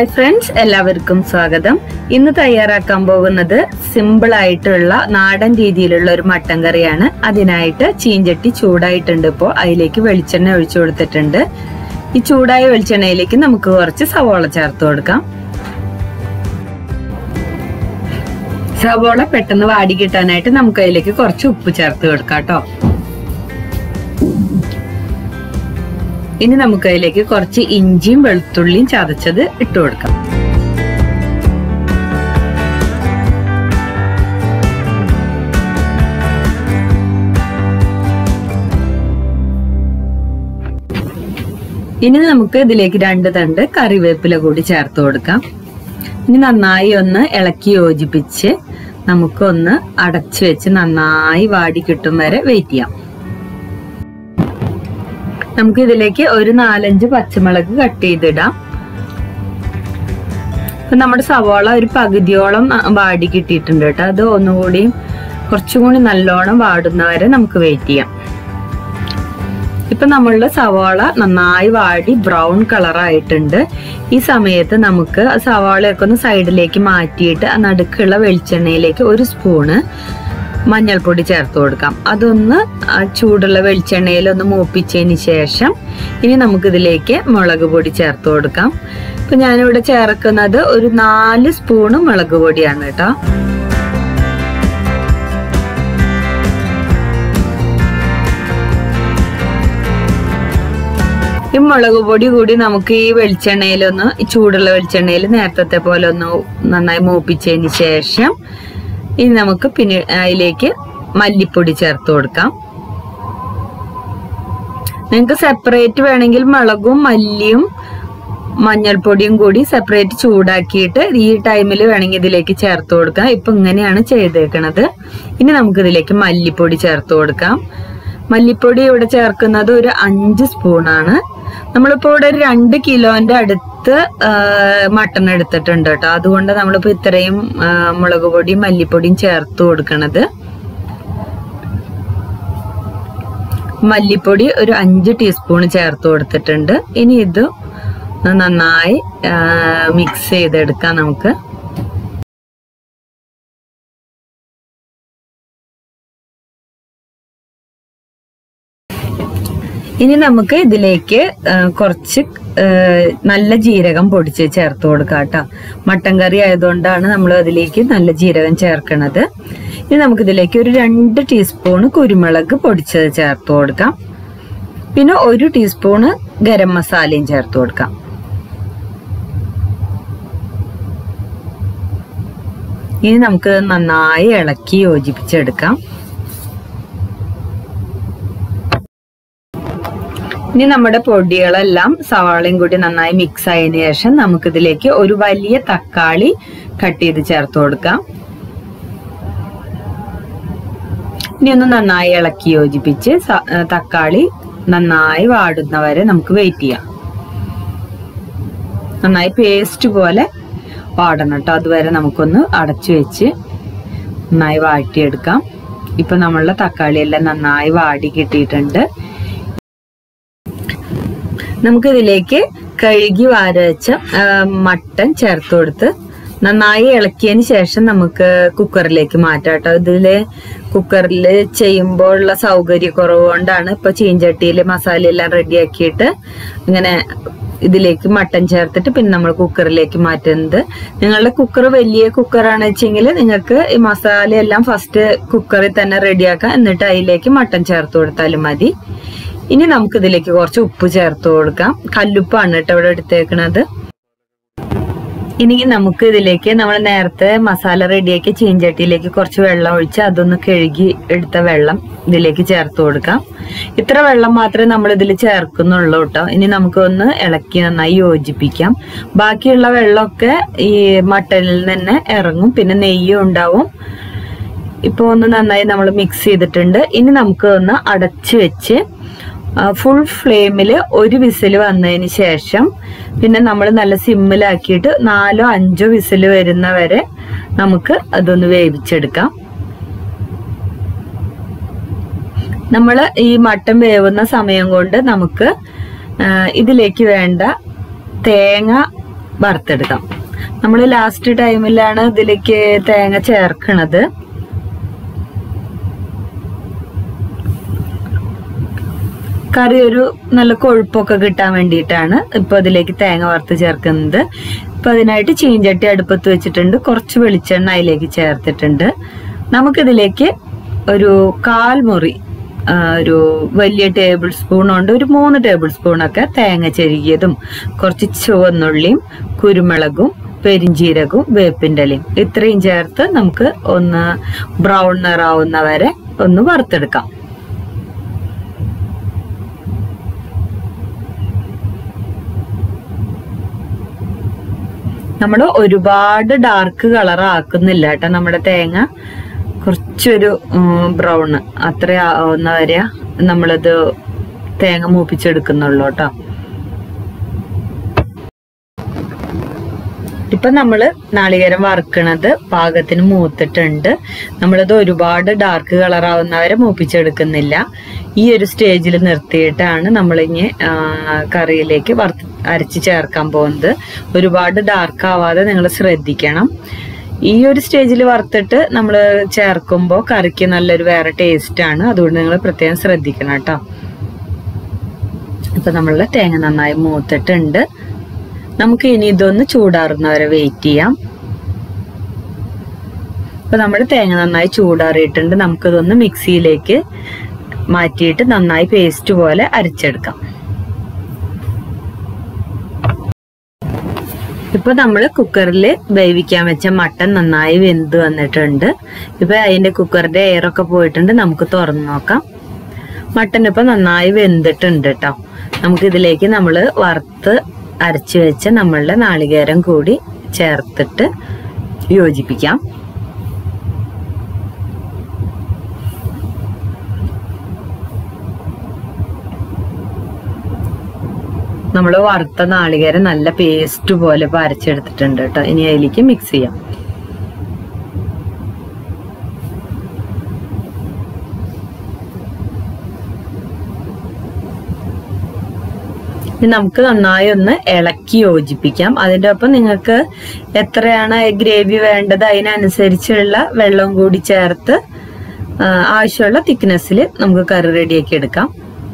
hi friends എല്ലാവർക്കും സ്വാഗതം ഇന്ന് തയ്യാറാക്കാൻ പോകുന്നത് സിമ്പിൾ ആയിട്ടുള്ള നാടൻ രീതിയിലുള്ള ഒരു മട്ടൻ കറിയാണ് അതിനായിട്ട് ചീഞ്ചട്ടി ചൂടായിട്ടുണ്ട് ഇപ്പോൾ അതിലേക്ക് വെളിച്ചെണ്ണ ഒഴിച്ചു കൊടുത്തിട്ടുണ്ട് ഈ ചൂടായ വെളിച്ചെണ്ണയിലേക്ക് നമുക്ക് കുറച്ച് സവോള ചേർത്ത് കൊടുക്കാം സവോള പെട്ടെന്ന് വാടി കിട്ടാനായിട്ട് നമുക്ക് അതിലേക്ക് കുറച്ച് ഉപ്പ് ചേർത്ത് കൊടുക്കാം കേട്ടോ ഇനി നമുക്ക് അതിലേക്ക് കുറച്ച് ഇഞ്ചിയും വെളുത്തുള്ളിയും ചതച്ചത് ഇട്ട് കൊടുക്കാം ഇനി നമുക്ക് ഇതിലേക്ക് രണ്ട് തണ്ട് കറിവേപ്പില കൂടി ചേർത്ത് കൊടുക്കാം ഇനി നന്നായി ഒന്ന് ഇളക്കി യോജിപ്പിച്ച് നമുക്കൊന്ന് അടച്ചു വെച്ച് നന്നായി വാടി കിട്ടും വരെ വെയിറ്റ് ചെയ്യാം നമുക്ക് ഇതിലേക്ക് ഒരു നാലഞ്ച് പച്ചമുളക് കട്ട് ചെയ്തിടാം ഇപ്പൊ നമ്മുടെ സവാള ഒരു പകുതിയോളം വാടി കിട്ടിയിട്ടുണ്ട് കേട്ടോ അത് ഒന്നുകൂടി കുറച്ചും കൂടി നല്ലോണം വാടുന്നവരെ നമുക്ക് വെയിറ്റ് ചെയ്യാം ഇപ്പൊ നമ്മളുടെ സവാള നന്നായി വാടി ബ്രൗൺ കളർ ആയിട്ടുണ്ട് ഈ സമയത്ത് നമുക്ക് സവാളയൊക്കെ ഒന്ന് സൈഡിലേക്ക് മാറ്റിയിട്ട് ആ നടുക്കുള്ള വെളിച്ചെണ്ണയിലേക്ക് ഒരു സ്പൂണ് മഞ്ഞൾപ്പൊടി ചേർത്ത് കൊടുക്കാം അതൊന്ന് ചൂടുള്ള വെളിച്ചെണ്ണയിൽ ഒന്ന് മൂപ്പിച്ചതിന് ശേഷം ഇനി നമുക്കിതിലേക്ക് മുളക് പൊടി ചേർത്ത് കൊടുക്കാം ഇപ്പൊ ഞാനിവിടെ ചേർക്കുന്നത് ഒരു നാല് സ്പൂണ് മുളക് പൊടിയാണ് കേട്ടോ ഈ മുളക് പൊടി കൂടി നമുക്ക് ഈ വെളിച്ചെണ്ണയിലൊന്ന് ചൂടുള്ള വെളിച്ചെണ്ണയിൽ നേരത്തെ പോലെ ഒന്ന് നന്നായി മൂപ്പിച്ചതിന് ശേഷം ഇനി നമുക്ക് പിന്നെ അതിലേക്ക് മല്ലിപ്പൊടി ചേർത്ത് കൊടുക്കാം നിങ്ങൾക്ക് സെപ്പറേറ്റ് വേണമെങ്കിൽ മുളകും മല്ലിയും മഞ്ഞൾപ്പൊടിയും കൂടി സെപ്പറേറ്റ് ചൂടാക്കിയിട്ട് ഈ ടൈമിൽ വേണമെങ്കിൽ ഇതിലേക്ക് ചേർത്ത് കൊടുക്കാം ഇപ്പൊ ഇങ്ങനെയാണ് ചെയ്തേക്കണത് ഇനി നമുക്ക് ഇതിലേക്ക് മല്ലിപ്പൊടി ചേർത്ത് കൊടുക്കാം മല്ലിപ്പൊടി ഇവിടെ ചേർക്കുന്നത് ഒരു അഞ്ച് സ്പൂണാണ് നമ്മളിപ്പോ ഇവിടെ ഒരു രണ്ട് കിലോന്റെ അടുത്ത് മട്ടൺ എടുത്തിട്ടുണ്ട് കേട്ടോ അതുകൊണ്ട് നമ്മളിപ്പോ ഇത്രയും മുളക് പൊടിയും മല്ലിപ്പൊടിയും ചേർത്ത് കൊടുക്കണത് മല്ലിപ്പൊടി ഒരു അഞ്ച് ടീസ്പൂൺ ചേർത്ത് കൊടുത്തിട്ടുണ്ട് ഇനി ഇത് നന്നായി മിക്സ് ചെയ്തെടുക്കാം നമുക്ക് ഇനി നമുക്ക് ഇതിലേക്ക് കുറച്ച് നല്ല ജീരകം പൊടിച്ച് ചേർത്ത് കൊടുക്കാം കേട്ടോ മട്ടൻ കറി ആയതുകൊണ്ടാണ് നമ്മൾ അതിലേക്ക് നല്ല ജീരകം ചേർക്കണത് ഇനി നമുക്ക് ഇതിലേക്ക് ഒരു രണ്ട് ടീസ്പൂണ് കുരുമുളക് പൊടിച്ചത് ചേർത്ത് കൊടുക്കാം പിന്നെ ഒരു ടീസ്പൂണ് ഗരം മസാലയും ചേർത്ത് കൊടുക്കാം ഇനി നമുക്ക് നന്നായി ഇളക്കി യോജിപ്പിച്ചെടുക്കാം ഇനി നമ്മുടെ പൊടികളെല്ലാം സവാളയും കൂടി നന്നായി മിക്സ് ആയതിനു ശേഷം നമുക്കിതിലേക്ക് ഒരു വലിയ തക്കാളി കട്ട് ചെയ്ത് ചേർത്ത് കൊടുക്കാം ഇനി ഒന്ന് നന്നായി ഇളക്കി യോജിപ്പിച്ച് തക്കാളി നന്നായി വാടുന്നവരെ നമുക്ക് വെയിറ്റ് ചെയ്യാം നന്നായി പേസ്റ്റ് പോലെ വാടണം കേട്ടോ അതുവരെ നമുക്കൊന്ന് അടച്ചു വെച്ച് നന്നായി വാട്ടിയെടുക്കാം ഇപ്പൊ നമ്മളുടെ തക്കാളി എല്ലാം നന്നായി വാടി കിട്ടിയിട്ടുണ്ട് നമുക്ക് ഇതിലേക്ക് കഴുകി വാരവെച്ച മട്ടൻ ചേർത്ത് കൊടുത്ത് നന്നായി ഇളക്കിയതിന് ശേഷം നമുക്ക് കുക്കറിലേക്ക് മാറ്റാം കേട്ടോ ഇതില് കുക്കറിൽ ചെയ്യുമ്പോഴുള്ള സൗകര്യക്കുറവ് കൊണ്ടാണ് ഇപ്പൊ ചീഞ്ചട്ടിയിൽ മസാല എല്ലാം റെഡിയാക്കിയിട്ട് ഇങ്ങനെ ഇതിലേക്ക് മട്ടൻ ചേർത്തിട്ട് പിന്നെ നമ്മൾ കുക്കറിലേക്ക് മാറ്റുന്നത് നിങ്ങളുടെ കുക്കർ വലിയ കുക്കറാണ് വെച്ചെങ്കിൽ നിങ്ങൾക്ക് ഈ മസാല എല്ലാം ഫസ്റ്റ് കുക്കറിൽ തന്നെ റെഡിയാക്കാം എന്നിട്ട് അതിലേക്ക് മട്ടൻ ചേർത്ത് കൊടുത്താലും മതി ഇനി നമുക്ക് ഇതിലേക്ക് കുറച്ച് ഉപ്പ് ചേർത്ത് കൊടുക്കാം കല്ലുപ്പാണ് കേട്ടോ ഇവിടെ എടുത്തേക്കണത് ഇനി നമുക്ക് ഇതിലേക്ക് നമ്മൾ നേരത്തെ മസാല റെഡിയാക്കി ചീഞ്ചട്ടിയിലേക്ക് കുറച്ച് വെള്ളം ഒഴിച്ച് അതൊന്ന് കഴുകി എടുത്ത വെള്ളം ഇതിലേക്ക് ചേർത്ത് കൊടുക്കാം ഇത്ര വെള്ളം മാത്രമേ നമ്മൾ ഇതിൽ ചേർക്കുന്നുള്ളൂ കേട്ടോ ഇനി നമുക്കൊന്ന് ഇളക്കി നന്നായി യോജിപ്പിക്കാം ബാക്കിയുള്ള വെള്ളമൊക്കെ ഈ മട്ടനിൽ തന്നെ ഇറങ്ങും പിന്നെ നെയ്യും ഉണ്ടാവും ഇപ്പൊ ഒന്ന് നന്നായി നമ്മൾ മിക്സ് ചെയ്തിട്ടുണ്ട് ഇനി നമുക്ക് ഒന്ന് അടച്ചു വെച്ച് ഫുൾ ഫ്ലെയിമിൽ ഒരു വിസിൽ വന്നതിന് ശേഷം പിന്നെ നമ്മൾ നല്ല സിമ്മിലാക്കിയിട്ട് നാലോ അഞ്ചോ വിസിൽ വരുന്ന വരെ നമുക്ക് അതൊന്ന് വേവിച്ചെടുക്കാം നമ്മൾ ഈ മട്ടൻ വേവുന്ന സമയം കൊണ്ട് നമുക്ക് ഇതിലേക്ക് വേണ്ട തേങ്ങ വറുത്തെടുക്കാം നമ്മൾ ലാസ്റ്റ് ടൈമിലാണ് ഇതിലേക്ക് തേങ്ങ ചേർക്കണത് കറി ഒരു നല്ല കൊഴുപ്പൊക്കെ കിട്ടാൻ വേണ്ടിയിട്ടാണ് ഇപ്പൊ അതിലേക്ക് തേങ്ങ വറുത്ത് ചേർക്കുന്നത് ഇപ്പൊ അതിനായിട്ട് ചീഞ്ചട്ടി അടുപ്പത്ത് വെച്ചിട്ടുണ്ട് കുറച്ച് വെളിച്ചെണ്ണ അതിലേക്ക് ചേർത്തിട്ടുണ്ട് നമുക്കിതിലേക്ക് ഒരു കാൽ മുറി ആ, ഒരു വലിയ ടേബിൾ സ്പൂൺ കൊണ്ട് ഒരു മൂന്ന് ടേബിൾ സ്പൂണൊക്കെ തേങ്ങ ചെരുകിയതും കുറച്ച് ചുവന്നുള്ളിയും കുരുമുളകും പെരിഞ്ചീരകവും വേപ്പിൻ്റെ ഇലയും ഇത്രയും ചേർത്ത് നമുക്ക് ഒന്ന് ബ്രൗൺ നിറാവുന്ന വരെ ഒന്ന് വറുത്തെടുക്കാം നമ്മൾ ഒരുപാട് ഡാർക്ക് കളർ ആക്കുന്നില്ല കേട്ടോ നമ്മുടെ തേങ്ങ കുറച്ചൊരു ബ്രൗൺ അത്ര ആവുന്ന വരെ നമ്മളിത് തേങ്ങ മൂപ്പിച്ചെടുക്കുന്നുള്ളൂ കേട്ടോ ഇപ്പൊ നമ്മള് നാളികേരം വറുക്കണത് പാകത്തിന് മൂത്തിട്ടുണ്ട് നമ്മളിത് ഒരുപാട് ഡാർക്ക് കളർ ആവുന്നവരെ മൂപ്പിച്ചെടുക്കുന്നില്ല ഈ ഒരു സ്റ്റേജിൽ നിർത്തിയിട്ടാണ് നമ്മളിങ്ങി ആ, കറിയിലേക്ക് വറുത്ത് അരച്ച് ചേർക്കാൻ പോകുന്നത് ഒരുപാട് ഡാർക്ക് ആവാതെ നിങ്ങൾ ശ്രദ്ധിക്കണം ഈ ഒരു സ്റ്റേജിൽ വറുത്തിട്ട് നമ്മൾ ചേർക്കുമ്പോൾ കറിക്ക് നല്ലൊരു വേറെ ടേസ്റ്റ് ആണ് അതുകൊണ്ട് നിങ്ങൾ പ്രത്യേകം ശ്രദ്ധിക്കണം കേട്ടോ ഇപ്പൊ നമ്മളുടെ തേങ്ങ നന്നായി മൂത്തിട്ടുണ്ട് നമുക്ക് ഇനി ഇതൊന്ന് ചൂടാറുന്നവരെ വെയിറ്റ് ചെയ്യാം ഇപ്പൊ നമ്മുടെ തേങ്ങ നന്നായി ചൂടാറിയിട്ടുണ്ട് നമുക്കിതൊന്ന് മിക്സിയിലേക്ക് മാറ്റിയിട്ട് നന്നായി പേസ്റ്റ് പോലെ അരച്ചെടുക്കാം ഇപ്പൊ നമ്മൾ കുക്കറിൽ വേവിക്കാൻ വെച്ച മട്ടൻ നന്നായി വെന്ത് വന്നിട്ടുണ്ട് ഇപ്പൊ അതിന്റെ കുക്കറിന്റെ എയറൊക്കെ പോയിട്ടുണ്ട് നമുക്ക് തുറന്നു നോക്കാം മട്ടൻ ഇപ്പൊ നന്നായി വെന്തിട്ടുണ്ട് കേട്ടോ നമുക്ക് ഇതിലേക്ക് നമ്മൾ വറുത്ത് അരച്ച് വെച്ച നമ്മളുടെ നാളികേരം കൂടി ചേർത്തിട്ട് യോജിപ്പിക്കാം നമ്മൾ വറുത്ത നാളികേരം നല്ല പേസ്റ്റ് പോലെ ഇപ്പൊ അരച്ചെടുത്തിട്ടുണ്ട് കേട്ടോ ഇനി അതിലേക്ക് മിക്സ് ചെയ്യാം ഇനി നമുക്ക് നന്നായി ഒന്ന് ഇളക്കി യോജിപ്പിക്കാം അതിൻ്റെ ഒപ്പം നിങ്ങൾക്ക് എത്രയാണ് ഗ്രേവി വേണ്ടത് അതിനനുസരിച്ചുള്ള വെള്ളം കൂടി ചേർത്ത് ആ, ആവശ്യമുള്ള തിക്നെസ്സിൽ നമുക്ക് കറി റെഡിയാക്കി എടുക്കാം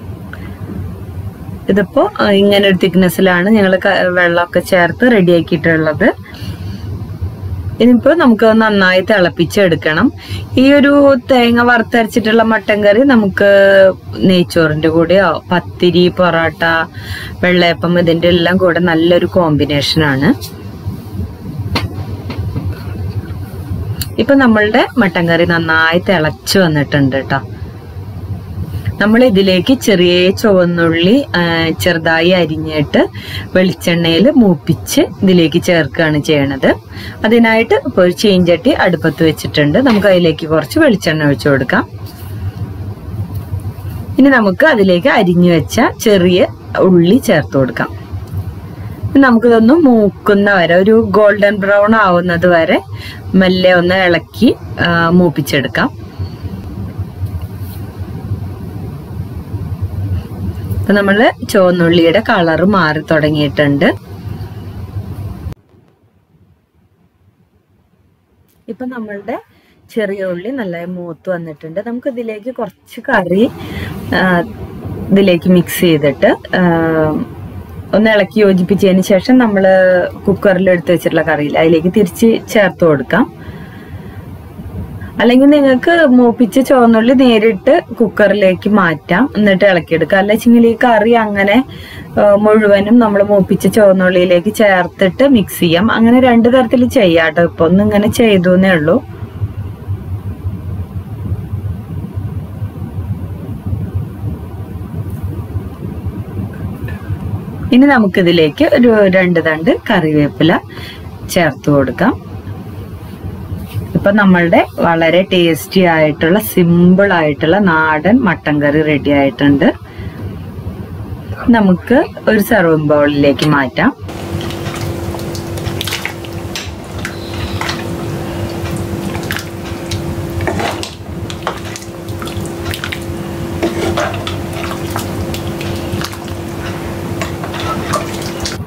ഇതിപ്പോ ആ, ഇങ്ങനെ ഒരു തിക്നെസ്സിലാണ് ഞങ്ങൾ വെള്ളമൊക്കെ ചേർത്ത് റെഡിയാക്കിയിട്ടുള്ളത് ഇനിയിപ്പോ നമുക്ക് നന്നായി തിളപ്പിച്ചെടുക്കണം ഈ ഒരു തേങ്ങ വറുത്തരച്ചിട്ടുള്ള മട്ടൻ കറി നമുക്ക് നെയ്ച്ചോറിന്റെ കൂടെയോ പത്തിരി പൊറോട്ട വെള്ളയപ്പം ഇതിന്റെ എല്ലാം കൂടെ നല്ലൊരു കോമ്പിനേഷൻ ആണ് ഇപ്പൊ നമ്മളുടെ മട്ടൻ കറി നന്നായി തിളച്ചു വന്നിട്ടുണ്ട് കേട്ടോ നമ്മൾ ഇതിലേക്ക് ചെറിയ ചുവന്നുള്ളി ആ, ചെറുതായി അരിഞ്ഞിട്ട് വെളിച്ചെണ്ണയിൽ മൂപ്പിച്ച് ഇതിലേക്ക് ചേർക്കുകയാണ് ചെയ്യണത് അതിനായിട്ട് ഇപ്പോൾ ഒരു ചീഞ്ചട്ടി അടുപ്പത്ത് വെച്ചിട്ടുണ്ട് നമുക്ക് അതിലേക്ക് കുറച്ച് വെളിച്ചെണ്ണ ഒഴിച്ചു കൊടുക്കാം ഇനി നമുക്ക് അതിലേക്ക് അരിഞ്ഞു വെച്ച ചെറിയ ഉള്ളി ചേർത്ത് കൊടുക്കാം ഇനി നമുക്കിതൊന്ന് മൂക്കുന്ന വരെ ഒരു ഗോൾഡൻ ബ്രൗൺ ആവുന്നത് വരെ മെല്ലെ ഒന്ന് ഇളക്കി ആ, മൂപ്പിച്ചെടുക്കാം ഇപ്പൊ നമ്മള് ചുവന്നുള്ളിയുടെ കളറ് മാറി തുടങ്ങിയിട്ടുണ്ട് ഇപ്പൊ നമ്മളുടെ ചെറിയ ഉള്ളി നല്ല മൂത്ത് വന്നിട്ടുണ്ട് നമുക്ക് ഇതിലേക്ക് കുറച്ച് കറി ആ, ഇതിലേക്ക് മിക്സ് ചെയ്തിട്ട് ആ, ഒന്ന് ഇളക്കി യോജിപ്പിച്ചതിന് ശേഷം നമ്മൾ കുക്കറിൽ എടുത്ത് വെച്ചിട്ടുള്ള കറിയിൽ അതിലേക്ക് തിരിച്ച് ചേർത്ത് കൊടുക്കാം അല്ലെങ്കിൽ നിങ്ങൾക്ക് മൂപ്പിച്ച് ചുവന്നുള്ളി നേരിട്ട് കുക്കറിലേക്ക് മാറ്റാം എന്നിട്ട് ഇളക്കിയെടുക്കാം അല്ലെങ്കിൽ ഈ കറി അങ്ങനെ ആ, മുഴുവനും നമ്മൾ മൂപ്പിച്ച് ചുവന്നുള്ളിയിലേക്ക് ചേർത്തിട്ട് മിക്സ് ചെയ്യാം അങ്ങനെ രണ്ടു തരത്തിൽ ചെയ്യാം കേട്ടോ ഇപ്പൊ ഒന്ന് ഇങ്ങനെ ചെയ്തു എന്നേ ഉള്ളൂ ഇനി നമുക്കിതിലേക്ക് ഒരു രണ്ട് തണ്ട് കറിവേപ്പില ചേർത്ത് കൊടുക്കാം ഇപ്പൊ നമ്മളുടെ വളരെ ടേസ്റ്റി ആയിട്ടുള്ള സിമ്പിൾ ആയിട്ടുള്ള നാടൻ മട്ടൻ കറി റെഡി ആയിട്ടുണ്ട് നമുക്ക് ഒരു സർവിംഗ് ബൗളിലേക്ക് മാറ്റാം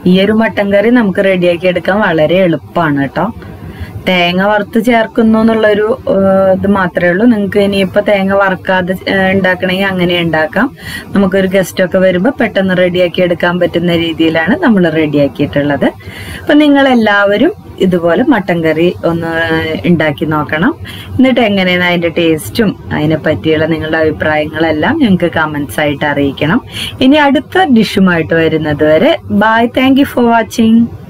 ഈ ഒരു മട്ടൻ കറി നമുക്ക് റെഡിയാക്കി എടുക്കാൻ വളരെ എളുപ്പമാണ് കേട്ടോ തേങ്ങ വറുത്ത് ചേർക്കുന്നു എന്നുള്ളൊരു ഏഹ്, ഇത് മാത്രമേ ഉള്ളൂ നിങ്ങൾക്ക് ഇനിയിപ്പോൾ തേങ്ങ വറുക്കാതെ ഏഹ്, ഉണ്ടാക്കണമെങ്കിൽ അങ്ങനെ ഉണ്ടാക്കാം നമുക്കൊരു ഗസ്റ്റ് ഒക്കെ വരുമ്പോൾ പെട്ടെന്ന് റെഡിയാക്കി എടുക്കാൻ പറ്റുന്ന രീതിയിലാണ് നമ്മൾ റെഡിയാക്കിയിട്ടുള്ളത് അപ്പം നിങ്ങൾ എല്ലാവരും ഇതുപോലെ മട്ടൻ കറി ഒന്ന് ഉണ്ടാക്കി നോക്കണം എന്നിട്ട് എങ്ങനെയാണ് അതിന്റെ ടേസ്റ്റും അതിനെ പറ്റിയുള്ള നിങ്ങളുടെ അഭിപ്രായങ്ങളെല്ലാം ഞങ്ങൾക്ക് കമന്റ്സ് ആയിട്ട് അറിയിക്കണം ഇനി അടുത്ത ഡിഷുമായിട്ട് വരുന്നത് വരെ bye thank you for watching